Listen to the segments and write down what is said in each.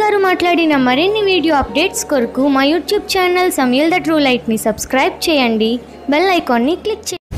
గారు మాట్లాడిన మరిన్ని వీడియో అప్డేట్స్ కొరకు మా యూట్యూబ్ ఛానల్ సమీల్ ద ట్రూ లైట్ని సబ్స్క్రైబ్ చేయండి బెల్ ఐకాన్ని క్లిక్ చేయండి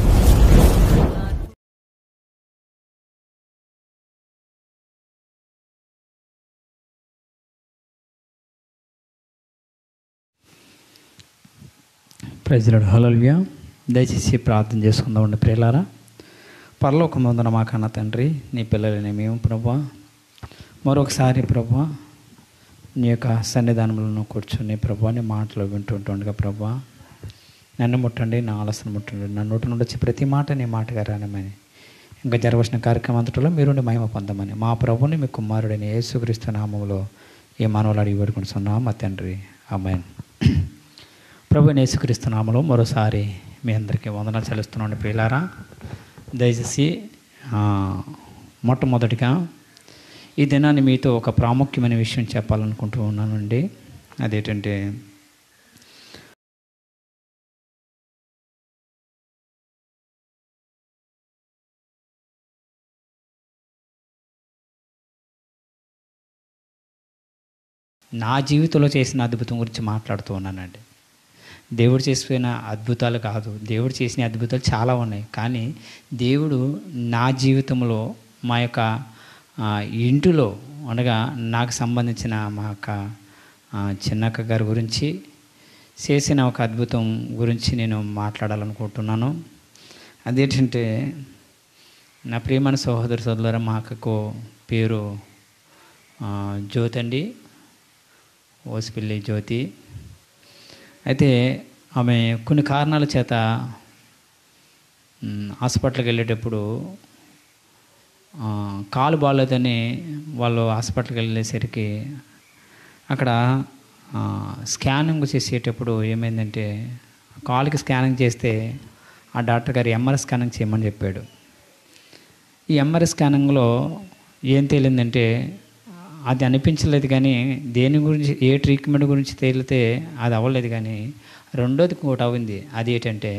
ప్రజలుడు హలల్వ్య దయచేసి ప్రార్థన చేసుకుందామండి ప్రియులారా పరలోక ముందున మా కన్న తండ్రి నీ పిల్లలని మేము ప్రభా మరొకసారి ప్రభా నీ యొక్క సన్నిధానంలో కూర్చొని ప్రభా నీ మాటలు వింటుంటుండగా ప్రభా నన్ను ముట్టండి నా ఆలోచన ముట్టండి నా నోటి నుండి వచ్చి ప్రతి మాట నీ మాటగా రానమని ఇంకా జరగవలసిన కార్యక్రమం అంతటిలో మీరుండి మహిమ పొందమని మా ప్రభుని మీ కుమారుడైన యేసుక్రీస్తు నామంలో ఈ మానవులు అడిగి పెట్టుకుంటున్నాం మా తండ్రి అమ్మాయి ప్రభు యేసుక్రీస్తు నామలో మరోసారి మీ అందరికీ వందనాలు చెల్లిస్తున్నాను ప్రియులారా దయచేసి ఆ, మొట్టమొదటిగా ఈ దినాన్ని మీతో ఒక ప్రాముఖ్యమైన విషయం చెప్పాలనుకుంటూ ఉన్నానండి అదేంటంటే నా జీవితంలో చేసిన అద్భుతం గురించి మాట్లాడుతూ ఉన్నానండి దేవుడు చేసిన అద్భుతాలు కాదు దేవుడు చేసిన అద్భుతాలు చాలా ఉన్నాయి కానీ దేవుడు నా జీవితంలో మా యొక్క ఆ, ఇంటిలో అనగా నాకు సంబంధించిన మా యొక్క ఆ, చిన్నక్క గారి గురించి చేసిన ఒక అద్భుతం గురించి నేను మాట్లాడాలనుకుంటున్నాను అదేంటంటే నా ప్రియమైన సహోదరు సోదరు మా అక్కకు పేరు ఆ, జ్యోతి అండి ఓసిపిల్లి జ్యోతి అయితే ఆమె కొన్ని కారణాల చేత మ్, హాస్పిటల్కి వెళ్ళేటప్పుడు ఆ, కాలు బాగాలేదని వాళ్ళు హాస్పిటల్కి వెళ్ళేసరికి అక్కడ ఆ, స్కానింగ్ చేసేటప్పుడు ఏమైందంటే కాలుకి స్కానింగ్ చేస్తే ఆ డాక్టర్ గారు ఎంఆర్ఐ స్కానింగ్ చేయమని చెప్పాడు ఈ ఎంఆర్ఐ స్కానింగ్లో ఏం తేలిందంటే అది అనిపించలేదు కానీ దేని గురించి ఏ ట్రీట్మెంట్ గురించి తేలితే అది అవ్వలేదు కానీ రెండోది ఒకటి అవ్వింది అది ఏంటంటే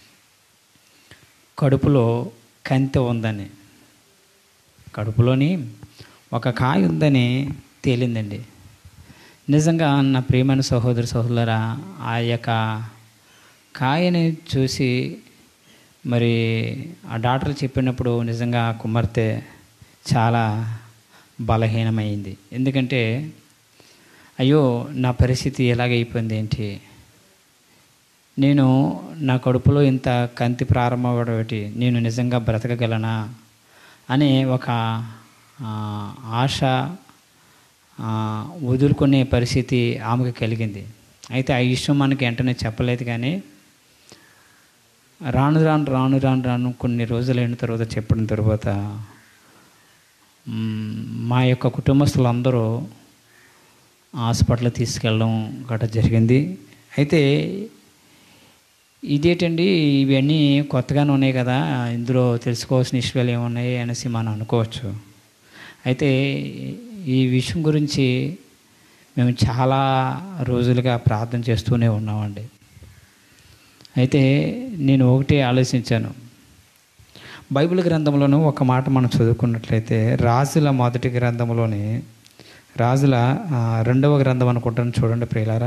కడుపులో కంతె ఉందని కడుపులోని ఒక కాయ ఉందని తేలిందండి నిజంగా నా ప్రియమైన సహోదరు సహోదరా ఆ యొక్క కాయని చూసి మరి ఆ డాక్టర్ చెప్పినప్పుడు నిజంగా ఆ కుమార్తె చాలా బలహీనమైంది ఎందుకంటే అయ్యో నా పరిస్థితి ఎలాగైపోయింది ఏంటి నేను నా కడుపులో ఇంత కంతి ప్రారంభమవడటి నేను నిజంగా బ్రతకగలనా అనే ఒక ఆ, ఆశ ఆ, వదులుకునే పరిస్థితి ఆమెకు కలిగింది అయితే ఆ విషయం మనకి వెంటనే చెప్పలేదు కానీ రాను రాను రాను రాను రాను కొన్ని రోజులు అయిన తర్వాత చెప్పిన తర్వాత మ్, మా యొక్క కుటుంబస్తులందరూ హాస్పిటల్ తీసుకెళ్ళడం గట్రా జరిగింది అయితే ఇదేంటండి ఇవన్నీ కొత్తగానే ఉన్నాయి కదా ఇందులో తెలుసుకోవాల్సిన విషయాలు ఏమున్నాయి అనేసి మనం అనుకోవచ్చు అయితే ఈ విషయం గురించి మేము చాలా రోజులుగా ప్రార్థన చేస్తూనే ఉన్నామండి అయితే నేను ఒకటే ఆలోచించాను బైబిల్ గ్రంథంలోనూ ఒక మాట మనం చదువుకున్నట్లయితే రాజుల మొదటి గ్రంథంలోని రాజుల ఆ, రెండవ గ్రంథం అనుకుంటాను చూడండి ప్రియులారా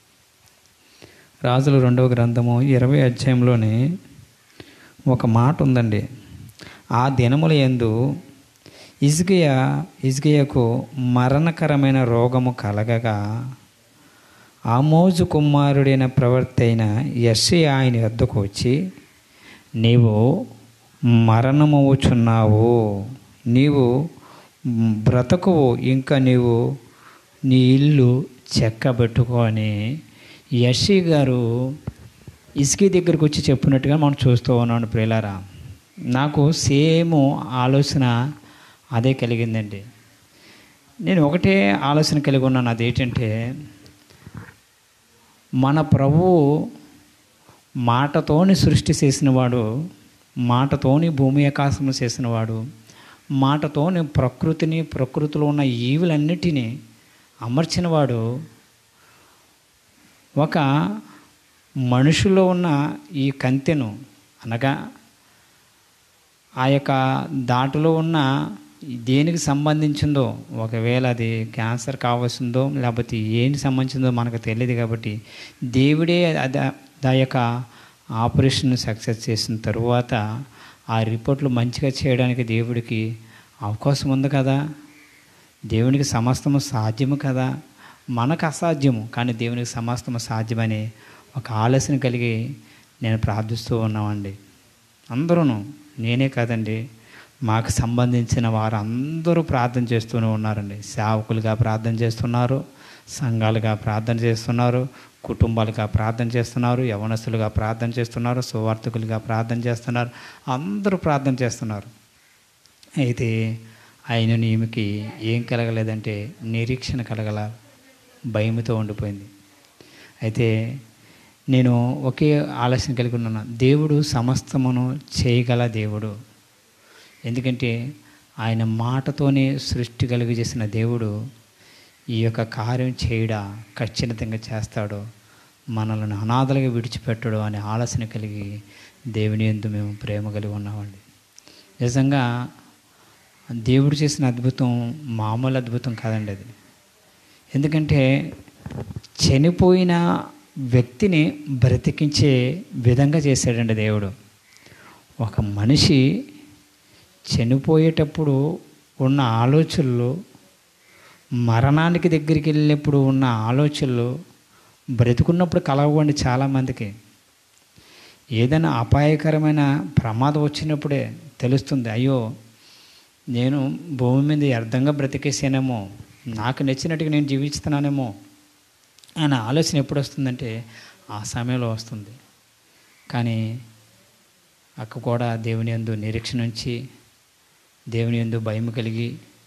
రాజుల రెండవ గ్రంథము ఇరవై అధ్యాయంలోని ఒక మాట ఉందండి ఆ దినముల యందు ఇజ్గియ ఇజ్గియకు మరణకరమైన రోగము కలగగా ఆమోజు కుమారుడైన ప్రవర్తి అయిన యస్సి ఆయన వద్దకు వచ్చి నీవు మరణమవుచున్నావు నీవు బ్రతకువు ఇంకా నీవు నీ ఇల్లు చెక్కబెట్టుకో అని యషి గారు ఇసుకి దగ్గరికి వచ్చి చెప్పినట్టుగా మనం చూస్తూ ఉన్నాను ప్రియులారా నాకు సేమ్ ఆలోచన అదే కలిగిందండి నేను ఒకటే ఆలోచన కలిగి ఉన్నాను అదేంటంటే మన ప్రభువు మాటతోని సృష్టి చేసినవాడు మాటతోని భూమి ఆకాశము చేసినవాడు మాటతోని ప్రకృతిని ప్రకృతిలో ఉన్న ఈవులన్నిటినీ అమర్చినవాడు ఒక మనుషులో ఉన్న ఈ కంతెను అనగా ఆ యొక్క దాటిలో ఉన్న దేనికి సంబంధించిందో ఒకవేళ అది క్యాన్సర్ కావాల్సిందో లేకపోతే ఏంటి సంబంధించిందో మనకు తెలియదు కాబట్టి దేవుడే అది ఆ యొక్క ఆపరేషన్ సక్సెస్ చేసిన తరువాత ఆ రిపోర్ట్లు మంచిగా చేయడానికి దేవుడికి అవకాశం ఉంది కదా దేవునికి సమస్తము సాధ్యము కదా మనకు అసాధ్యము కానీ దేవునికి సమస్తము సాధ్యమని ఒక ఆలోచన కలిగి నేను ప్రార్థిస్తూ ఉన్నామండి అందరూ నేనే కాదండి మాకు సంబంధించిన వారు అందరూ ప్రార్థన చేస్తూనే ఉన్నారండి సేవకులుగా ప్రార్థన చేస్తున్నారు సంఘాలుగా ప్రార్థన చేస్తున్నారు కుటుంబాలుగా ప్రార్థన చేస్తున్నారు యవనస్తులుగా ప్రార్థన చేస్తున్నారు సువార్థకులుగా ప్రార్థన చేస్తున్నారు అందరూ ప్రార్థన చేస్తున్నారు అయితే ఆయన ఈమెకి ఏం కలగలేదంటే నిరీక్షణ కలగల భయంతో ఉండిపోయింది అయితే నేను ఒకే ఆలోచన కలిగి ఉన్నాను దేవుడు సమస్తమును చేయగల దేవుడు ఎందుకంటే ఆయన మాటతోనే సృష్టి కలిగి చేసిన దేవుడు ఈ యొక్క కార్యం చేయడా ఖచ్చితంగా చేస్తాడు మనల్ని అనాథలుగా విడిచిపెట్టడు అనే ఆలోచన కలిగి దేవుని ఎందు మేము ప్రేమ కలిగి ఉన్నామండి నిజంగా దేవుడు చేసిన అద్భుతం మామూలు అద్భుతం కాదండి అది ఎందుకంటే చనిపోయిన వ్యక్తిని బ్రతికించే విధంగా చేశాడండి దేవుడు ఒక మనిషి చనిపోయేటప్పుడు ఉన్న ఆలోచనలు మరణానికి దగ్గరికి వెళ్ళినప్పుడు ఉన్న ఆలోచనలు బ్రతుకున్నప్పుడు కలవండి చాలామందికి ఏదైనా అపాయకరమైన ప్రమాదం వచ్చినప్పుడే తెలుస్తుంది అయ్యో నేను భూమి మీద వ్యర్థంగా బ్రతికేసానేమో నాకు నచ్చినట్టుగా నేను జీవిస్తున్నానేమో అనే ఆలోచన ఎప్పుడు వస్తుందంటే ఆ సమయంలో వస్తుంది కానీ అక్క కూడా దేవుని యందు నిరీక్షణ ఉంచి దేవుని యందు భయం కలిగి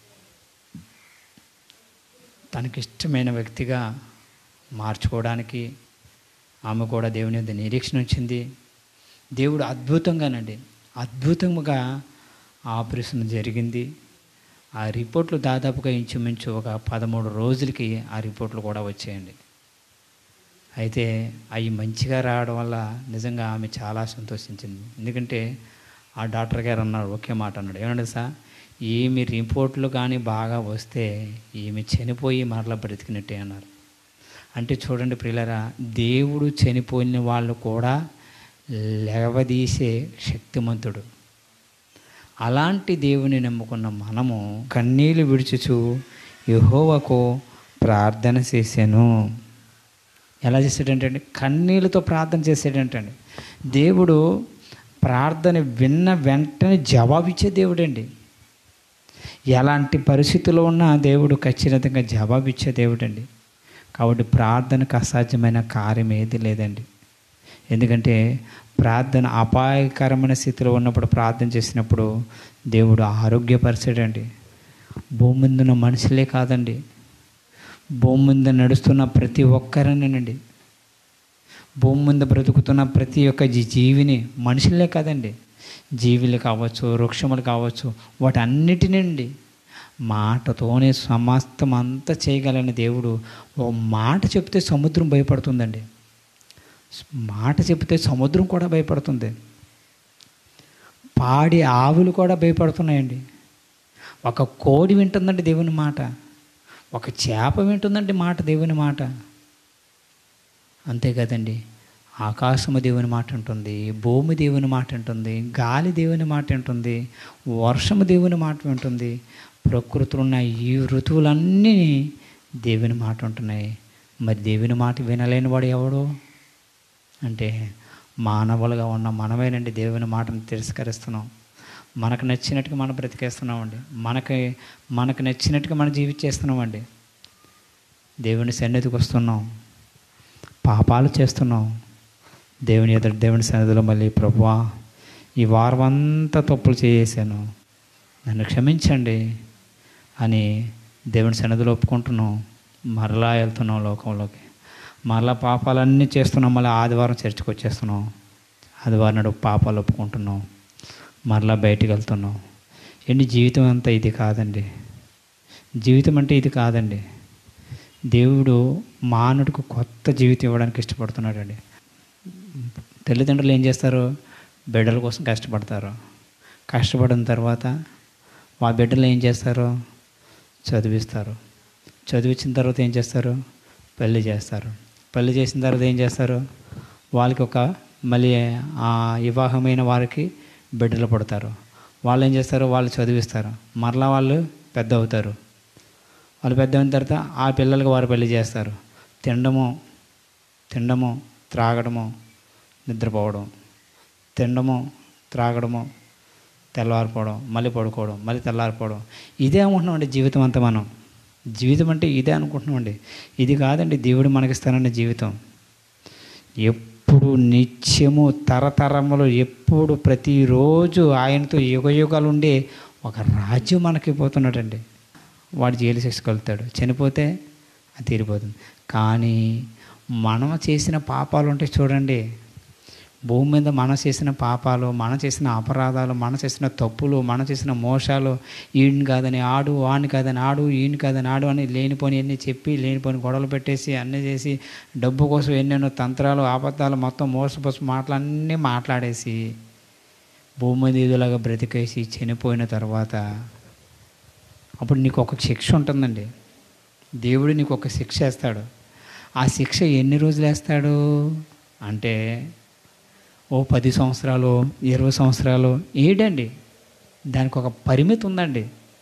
తనకిష్టమైన వ్యక్తిగా మార్చుకోవడానికి ఆమె కూడా దేవుని యందు నిరీక్షణ ఉంచింది దేవుడు అద్భుతంగానండి అద్భుతంగా ఆపరేషన్ జరిగింది ఆ రిపోర్ట్లు దాదాపుగా ఇంచుమించు ఒక పదమూడు రోజులకి ఆ రిపోర్ట్లు కూడా వచ్చాయండి అయితే అవి మంచిగా రావడం వల్ల నిజంగా ఆమె చాలా సంతోషించింది ఎందుకంటే ఆ డాక్టర్ గారు అన్నారు ఒకే మాట అన్నాడు ఏమన్నాడు సార్ ఈమె రిపోర్ట్లు కానీ బాగా వస్తే ఈమె చనిపోయి మరలా బ్రతికినట్టే అన్నారు అంటే చూడండి ప్రియులరా దేవుడు చనిపోయిన వాళ్ళు కూడా లేవదీసే శక్తిమంతుడు అలాంటి దేవుని నమ్ముకున్న మనము కన్నీళ్ళు విడుచుచు యహోవకు ప్రార్థన చేశాను ఎలా చేసాడంటే కన్నీళ్ళతో ప్రార్థన చేసాడంటండి దేవుడు ప్రార్థన విన్న వెంటనే జవాబిచ్చే దేవుడండి ఎలాంటి పరిస్థితుల్లో ఉన్నా దేవుడు ఖచ్చితంగా జవాబిచ్చే దేవుడండి కాబట్టి ప్రార్థనకు అసాధ్యమైన కార్యం ఏది లేదండి ఎందుకంటే ప్రార్థన అపాయకరమైన స్థితిలో ఉన్నప్పుడు ప్రార్థన చేసినప్పుడు దేవుడు ఆరోగ్యపరిచాడండి భూమి మీద ఉన్న మనుషులే కాదండి భూమి మీద నడుస్తున్న ప్రతి ఒక్కరినేనండి భూమి మీద బ్రతుకుతున్న ప్రతి ఒక్క జీ- జీవిని మనుషులే కాదండి జీవులు కావచ్చు వృక్షములు కావచ్చు వాటన్నిటినండి మాటతోనే సమస్తం అంతా చేయగలని దేవుడు ఓ మాట చెప్తే సముద్రం భయపడుతుందండి మాట చెప్తే సముద్రం కూడా భయపడుతుంది పాడి ఆవులు కూడా భయపడుతున్నాయండి ఒక కోడి వింటుందండి దేవుని మాట ఒక చేప వింటుందండి మాట దేవుని మాట అంతే కదండి ఆకాశము దేవుని మాట ఉంటుంది భూమి దేవుని మాట ఉంటుంది గాలి దేవుని మాట ఉంటుంది వర్షము దేవుని మాట వింటుంది ప్రకృతిలో ఉన్న ఈ ఋతువులన్నీ దేవుని మాట ఉంటున్నాయి మరి దేవుని మాట వినలేని వాడు ఎవడు అంటే మానవులుగా ఉన్న మనమేనండి దేవుని మాటను తిరస్కరిస్తున్నాం మనకు నచ్చినట్టుగా మనం బ్రతికేస్తున్నామండి మనకి మనకు నచ్చినట్టుగా మనం జీవించేస్తున్నామండి దేవుని సన్నిధికి వస్తున్నాం పాపాలు చేస్తున్నాం దేవుని ఎదురు దేవుని సన్నిధిలో మళ్ళీ ప్రభువా ఈ వారం అంతా తప్పులు చేసేసాను నన్ను క్షమించండి అని దేవుని సన్నిధిలో ఒప్పుకుంటున్నాం మరలా వెళ్తున్నాం లోకంలోకి మరలా పాపాలన్నీ చేస్తున్నాం మళ్ళీ ఆదివారం చర్చికి వచ్చేస్తున్నాం ఆదివారం నాడు పాపాలు ఒప్పుకుంటున్నాం మరలా బయటికి వెళ్తున్నాం ఏంటి జీవితం అంతా ఇది కాదండి జీవితం అంటే ఇది కాదండి దేవుడు మానవుడికి కొత్త జీవితం ఇవ్వడానికి ఇష్టపడుతున్నాడండి తల్లిదండ్రులు ఏం చేస్తారు బిడ్డల కోసం కష్టపడతారు కష్టపడిన తర్వాత ఆ బిడ్డలు ఏం చేస్తారు చదివిస్తారు చదివించిన తర్వాత ఏం చేస్తారు పెళ్లి చేస్తారు పెళ్లి చేసిన తర్వాత ఏం చేస్తారు వాళ్ళకి ఒక మళ్ళీ ఆ వివాహమైన వారికి బిడ్డలు పుడతారు వాళ్ళు ఏం చేస్తారు వాళ్ళు చదివిస్తారు మరలా వాళ్ళు పెద్ద అవుతారు వాళ్ళు పెద్ద అయిన తర్వాత ఆ పిల్లలకి వారు పెళ్లి చేస్తారు తినడము తినడము త్రాగడము నిద్రపోవడం తినడము త్రాగడము తెల్లవారిపోవడం మళ్ళీ పడుకోవడం మళ్ళీ తెల్లారిపోవడం ఇదే అనుకుంటున్నామండి జీవితం అంతా మనం జీవితం అంటే ఇదే అనుకుంటున్నామండి ఇది కాదండి దేవుడు మనకిస్తానండి జీవితం ఎప్పుడు నిత్యము తరతరములు ఎప్పుడు ప్రతిరోజు ఆయనతో యుగ యుగాలు ఉండే ఒక రాజ్యం మనకి పోతున్నాడండి వాడు జైలు శిక్షకు వెళ్తాడు చనిపోతే అది తీరిపోతుంది కానీ మనం చేసిన పాపాలు ఉంటాయి చూడండి భూమి మీద మనం చేసిన పాపాలు మనం చేసిన అపరాధాలు మనం చేసిన తప్పులు మనం చేసిన మోసాలు ఈయన కాదని ఆడు వాడిని కాదని ఆడు ఈయన కాదని ఆడు అని లేనిపోని ఎన్ని చెప్పి లేనిపోని గొడవలు పెట్టేసి అన్నీ చేసి డబ్బు కోసం ఎన్నెన్నో తంత్రాలు అబద్ధాలు మొత్తం మోసపోసి మాటలన్నీ మాట్లాడేసి భూమి మీద ఇదిలాగా బ్రతికేసి చనిపోయిన తర్వాత అప్పుడు నీకు ఒక శిక్ష ఉంటుందండి దేవుడు నీకు ఒక శిక్ష వేస్తాడు ఆ శిక్ష ఎన్ని రోజులు వేస్తాడు అంటే ఓ పది సంవత్సరాలు ఇరవై సంవత్సరాలు ఏడండి దానికి ఒక పరిమితి ఉందండి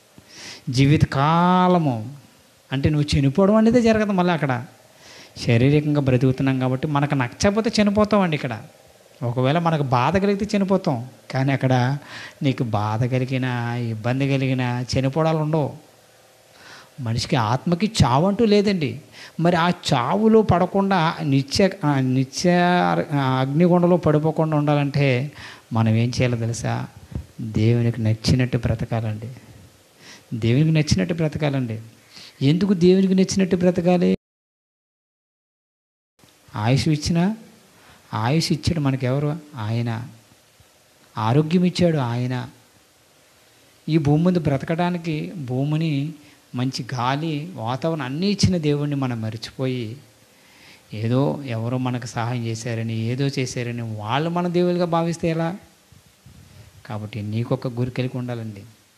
జీవితకాలము అంటే నువ్వు చనిపోవడం అనేది జరగదు మళ్ళీ అక్కడ శారీరకంగా బ్రతుకుతున్నాం కాబట్టి మనకు నచ్చకపోతే చనిపోతామండి ఇక్కడ ఒకవేళ మనకు బాధ కలిగితే చనిపోతాం కానీ అక్కడ నీకు బాధ కలిగిన ఇబ్బంది కలిగిన చనిపోవడాలు ఉండవు మనిషికి ఆత్మకి చావు అంటూ లేదండి మరి ఆ చావులో పడకుండా నిత్య ఆ నిత్య ఆ అగ్నిగుండలో పడిపోకుండా ఉండాలంటే మనం ఏం చేయాలో తెలుసా దేవునికి నచ్చినట్టు బ్రతకాలండి దేవునికి నచ్చినట్టు బ్రతకాలండి ఎందుకు దేవునికి నచ్చినట్టు బ్రతకాలి ఆయుష్ ఇచ్చిన ఆయుష్ ఇచ్చాడు మనకెవరు ఆయన ఆరోగ్యం ఇచ్చాడు ఆయన ఈ భూమి మీద బ్రతకడానికి భూమిని మంచి గాలి వాతావరణం అన్నీ ఇచ్చిన దేవుణ్ణి మనం మర్చిపోయి ఏదో ఎవరో మనకు సహాయం చేశారని ఏదో చేశారని వాళ్ళు మన దేవులుగా భావిస్తే ఎలా కాబట్టి నీకొక గురి కలిగి ఉండాలండి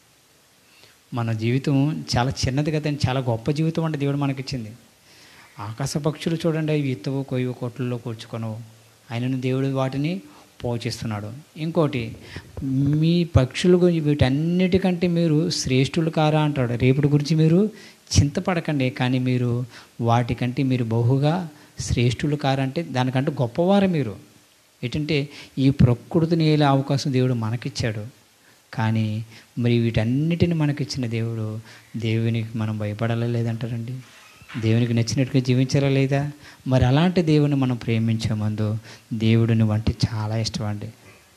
మన జీవితం చాలా చిన్నది కదండి చాలా గొప్ప జీవితం అంటే దేవుడు మనకిచ్చింది ఆకాశ పక్షులు చూడండి అవి ఇత్తవు కొయ్యవు కొట్లలో కూర్చుకొనవు ఆయనను దేవుడు వాటిని పోషిస్తున్నాడు ఇంకోటి మీ పక్షులు గురించి వీటన్నిటికంటే మీరు శ్రేష్ఠులు కారా అంటాడు రేపటి గురించి మీరు చింతపడకండి కానీ మీరు వాటికంటే మీరు బహుగా శ్రేష్ఠులు కారంటే దానికంటే గొప్పవారు మీరు ఏంటంటే ఈ ప్రకృతిని ఏలే అవకాశం దేవుడు మనకిచ్చాడు కానీ మరి వీటన్నిటిని మనకిచ్చిన దేవుడు దేవునికి మనం భయపడాలా లేదంటారండి దేవునికి నచ్చినట్టుగా జీవించాలా లేదా మరి అలాంటి దేవుని మనం ప్రేమించే ముందు దేవుడిని వంటి చాలా ఇష్టం అండి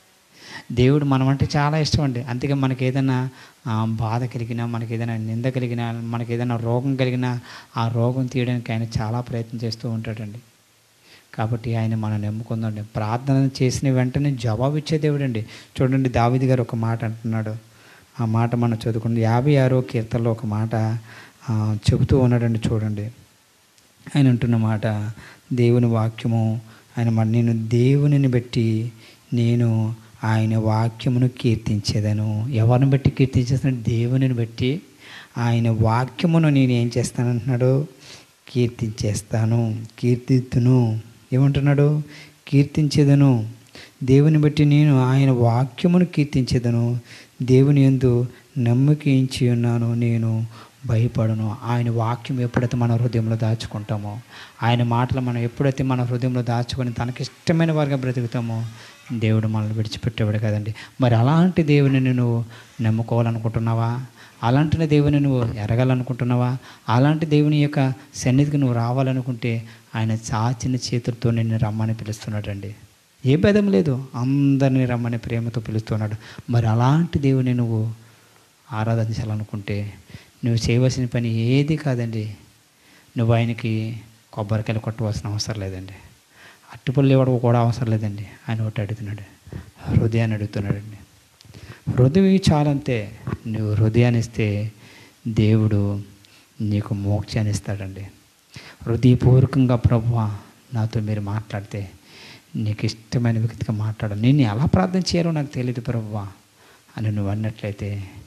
దేవుడు మనం అంటే చాలా ఇష్టం అండి అందుకే మనకి ఏదైనా ఆ, బాధ కలిగినా మనకి ఏదైనా నింద కలిగినా మనకి ఏదైనా రోగం కలిగినా ఆ రోగం తీయడానికి ఆయన చాలా ప్రయత్నం చేస్తూ ఉంటాడండి కాబట్టి ఆయన మనం నమ్ముకుందండి ప్రార్థన చేసిన వెంటనే జవాబు ఇచ్చే దేవుడు అండి చూడండి దావిది గారు ఒక మాట అంటున్నాడు ఆ మాట మనం చదువుకుంది యాభై ఆరో కీర్తనలో ఒక మాట ఆ, చెబుతూ ఉన్నాడండి చూడండి ఆయన అంటున్న మాట దేవుని వాక్యము ఆయన మాట నేను దేవునిని బట్టి నేను ఆయన వాక్యమును కీర్తించేదను ఎవరిని బట్టి కీర్తించేస్తాను దేవునిని బట్టి ఆయన వాక్యమును నేను ఏం చేస్తానంటున్నాడు కీర్తించేస్తాను కీర్తిత్తును ఏమంటున్నాడు కీర్తించేదను దేవుని బట్టి నేను ఆయన వాక్యమును కీర్తించేదను దేవుని ఎందు నమ్మకించి ఉన్నాను నేను భయపడను ఆయన వాక్యం ఎప్పుడైతే మన హృదయంలో దాచుకుంటామో ఆయన మాటలు మనం ఎప్పుడైతే మన హృదయంలో దాచుకొని తనకిష్టమైన వారిగా బ్రతుకుతామో దేవుడు మనల్ని విడిచిపెట్టేవాడు కదండి మరి అలాంటి దేవుని నువ్వు నమ్ముకోవాలనుకుంటున్నావా అలాంటి దేవుని నువ్వు ఎరగాలనుకుంటున్నావా అలాంటి దేవుని యొక్క సన్నిధికి నువ్వు రావాలనుకుంటే ఆయన చాచిన చేతులతో నిన్ను రమ్మని పిలుస్తున్నాడండి ఏ భేదం లేదు అందరినీ రమ్మని ప్రేమతో పిలుస్తున్నాడు మరి అలాంటి దేవుని నువ్వు ఆరాధించాలనుకుంటే నువ్వు చేయవలసిన పని ఏది కాదండి నువ్వు ఆయనకి కొబ్బరికాయలు కొట్టవలసిన అవసరం లేదండి అట్టుపల్లి ఇవ్వడం కూడా అవసరం లేదండి ఆయన ఒకటి అడుగుతున్నాడు హృదయాన్ని అడుగుతున్నాడండి హృదయం చాలంతే నువ్వు హృదయాన్ని ఇస్తే దేవుడు నీకు మోక్షాన్ని ఇస్తాడండి హృదయపూర్వకంగా ప్రభు నాతో మీరు మాట్లాడితే నీకు ఇష్టమైన వ్యక్తిగా మాట్లాడాలి నేను ఎలా ప్రార్థన చేయాలో నాకు తెలియదు ప్రభువా అని నువ్వు అన్నట్లయితే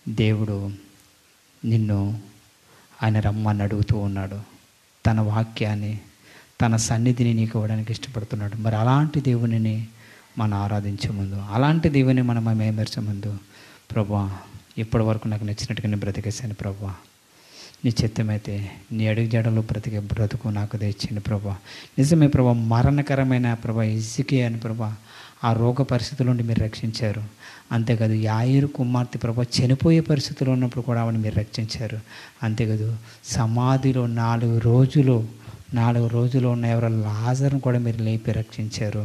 దేవుడు నిన్ను ఆయన రమ్మని అడుగుతూ ఉన్నాడు తన వాక్యాన్ని తన సన్నిధిని నీకు ఇవ్వడానికి ఇష్టపడుతున్నాడు మరి అలాంటి దేవునిని మనం ఆరాధించే ముందు అలాంటి దేవుని మనం మేమర్చే ముందు ప్రభా ఇప్పటి వరకు నాకు నచ్చినట్టుగా నేను బ్రతికేశాను ప్రభా నీ చిత్తమైతే నీ అడుగు జడలో బ్రతికే బ్రతుకు నాకు తెచ్చింది ప్రభా నిజమే ప్రభా మరణకరమైన ప్రభా ఇసుకే అని ప్రభా ఆ రోగ పరిస్థితుల నుండి మీరు రక్షించారు అంతేకాదు యాయిరు కుమార్తె ప్రభా చనిపోయే పరిస్థితుల్లో ఉన్నప్పుడు కూడా ఆవిడ మీరు రక్షించారు అంతేకాదు సమాధిలో నాలుగు రోజులు నాలుగు రోజులు ఉన్న ఎవరో లాజర్ను కూడా మీరు లేపి రక్షించారు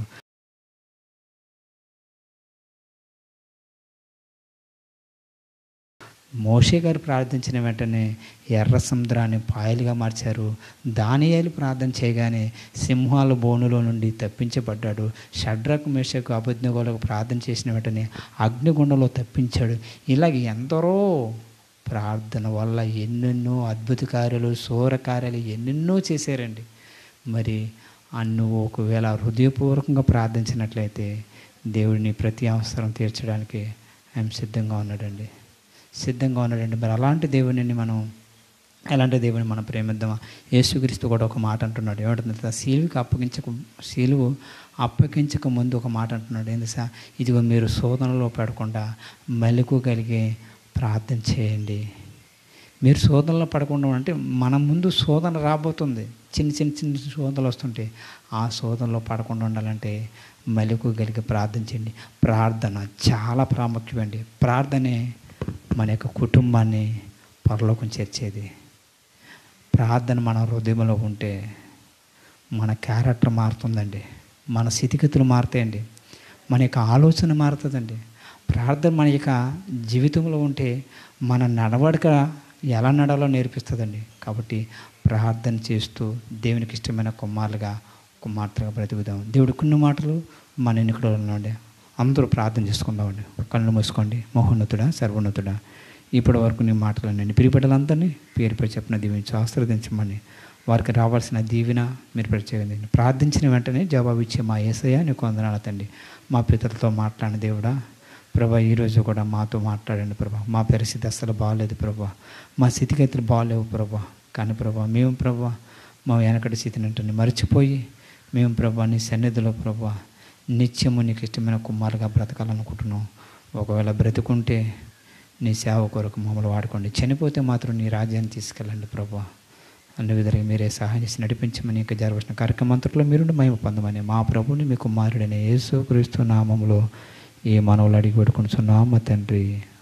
మోషే గారు ప్రార్థించిన వెంటనే ఎర్ర సముద్రాన్ని పాయలుగా మార్చారు దానియాలు ప్రార్థన చేయగానే సింహాల బోనులో నుండి తప్పించబడ్డాడు షడ్రకు మేషకు అభిజ్ఞగోలకు ప్రార్థన చేసిన వెంటనే అగ్నిగుండంలో తప్పించాడు ఇలాగ ఎందరో ప్రార్థన వల్ల ఎన్నెన్నో అద్భుత కార్యాలు సూర కార్యాలు ఎన్నెన్నో చేశారండి మరి ఆ నువ్వు ఒకవేళ హృదయపూర్వకంగా ప్రార్థించినట్లయితే దేవుడిని ప్రతి అవసరం తీర్చడానికి ఆయన సిద్ధంగా ఉన్నాడండి సిద్ధంగా ఉన్నాడండి మరి అలాంటి దేవుని మనం ఎలాంటి దేవుని మనం ప్రేమిద్దామా యేసుక్రీస్తు కూడా ఒక మాట అంటున్నాడు ఏమంటుంది శీలువుకి అప్పగించక శీలువు అప్పగించక ముందు ఒక మాట అంటున్నాడు ఏంది సార్ ఇదిగో మీరు శోధనలో పడకుండా మెలకు కలిగి ప్రార్థన చేయండి మీరు శోధనలో పడకుండా అంటే మన ముందు శోధన రాబోతుంది చిన్న చిన్న చిన్న శోధనలు వస్తుంటే ఆ శోధనలో పడకుండా ఉండాలంటే మెలకు కలిగి ప్రార్థించండి ప్రార్థన చాలా ప్రాముఖ్యమండి ప్రార్థనే మన యొక్క కుటుంబాన్ని పరలోకం చేర్చేది ప్రార్థన మన హృదయంలో ఉంటే మన క్యారెక్టర్ మారుతుందండి మన స్థితిగతులు మారుతాయండి మన యొక్క ఆలోచన మారుతుందండి ప్రార్థన మన యొక్క జీవితంలో ఉంటే మన నడవడిక ఎలా నడాలో నేర్పిస్తుందండి కాబట్టి ప్రార్థన చేస్తూ దేవునికి ఇష్టమైన కుమారులుగా కుమార్తెగా బ్రతుకుదాం దేవుడు కొన్ని మాటలు మన ఎన్నికలో ఉండండి అందరూ ప్రార్థన చేసుకుందామండి కళ్ళు మూసుకోండి మహోన్నతుడా సర్వోన్నతుడా ఇప్పటి వరకు నీ మాటలన్నీ పిరిపెట్టలందరినీ పేరు పేరు చెప్పిన దీవించి ఆశ్రవదించమని వారికి రావాల్సిన దీవెన మీరు ప్రత్యేకండి ప్రార్థించిన వెంటనే జవాబు ఇచ్చే మా ఏసయ్య నీకు వందనాలు తండ్రి మా పితలతో మాట్లాడిన దేవుడా ప్రభా ఈరోజు కూడా మాతో మాట్లాడండి ప్రభా మా పరిస్థితి అస్సలు బాగాలేదు ప్రభా మా స్థితిగతులు బాగాలేవు ప్రభా కానీ ప్రభా మేము ప్రభా మా వెనకటి స్థితిని అంటే మర్చిపోయి మేము ప్రభా నీ సన్నిధిలో ప్రభా నిత్యము నీకు ఇష్టమైన కుమారుగా బ్రతకాలనుకుంటున్నాం ఒకవేళ బ్రతుకుంటే నీ సేవ కొరకు మమ్మల్ని వాడుకోండి చనిపోతే మాత్రం నీ రాజ్యాన్ని తీసుకెళ్ళండి ప్రభా అన్ని విధాలుగా మీరే సహాయం చేసి నడిపించమని ఇంకా జరగవలసిన కార్యక్రమం అంతట్లో మీరు మేము పొందమని మా ప్రభుని మీ కుమారుడైన యేసు క్రీస్తు నామములో ఈ మనవులు అడిగి పెట్టుకుంటున్నాం మా తండ్రి